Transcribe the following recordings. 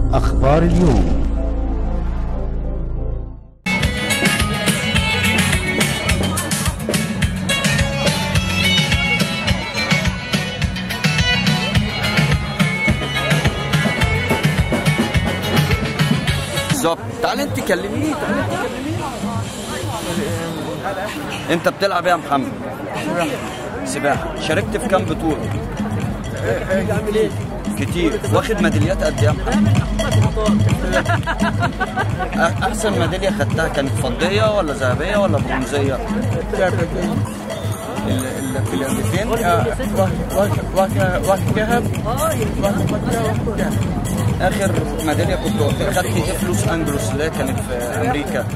أخبار اليوم بالظبط تعال انت كلميه تعال انت كلميه انت بتلعب ايه يا محمد؟ سباحة شاركت في كام بطولة؟ كتير واخد ميداليات قد ايه يا محمد؟ أح- احسن ميدالية خدتها كانت فضية ولا ذهبية ولا برونزية؟ ال- ال- في الاثنين اخر ميدالية كنت واخد- خدت ايه في لوس انجلوس اللي هي كانت في امريكا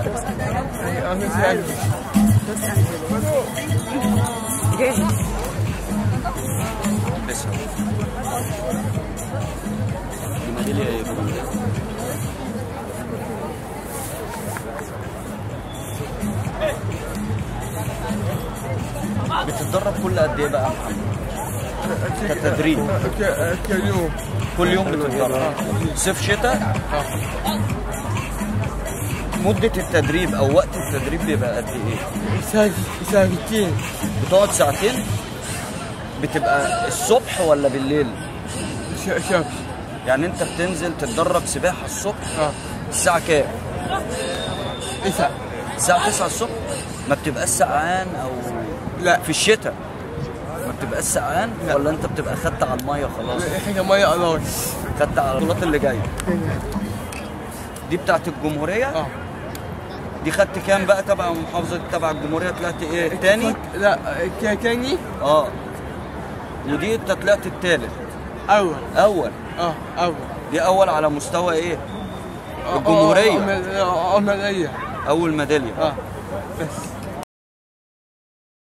بس دي ميدالية ايه برونزية؟ بتتدرب كل قد ايه بقى يا محمد؟ كتدريب كيوم كل يوم بتتدرب صيف شتاء مدة التدريب أو وقت التدريب بيبقى قد إيه؟ ساعتين بتقعد ساعتين؟ بتبقى الصبح ولا بالليل؟ شاف يعني أنت بتنزل تتدرب سباحة الصبح اه الساعة كام؟ اسع الساعة 9 الصبح؟ ما بتبقاش سقعان أو لا في الشتاء ما بتبقاش سقعان لا. ولا أنت بتبقى خدت على المية خلاص؟ حاجه ميه الاش خدت على البطولات اللي جاية دي بتاعت الجمهورية؟ اه دي خدت كام بقى تبع محافظة تبع الجمهورية طلعت ايه تاني؟ لا كا- تاني اه ودي انت طلعت التالت اول اول اه اول دي اول على مستوى ايه؟ آه، الجمهورية. آه، عمل- آه، عمليه اول ميدالية اه بس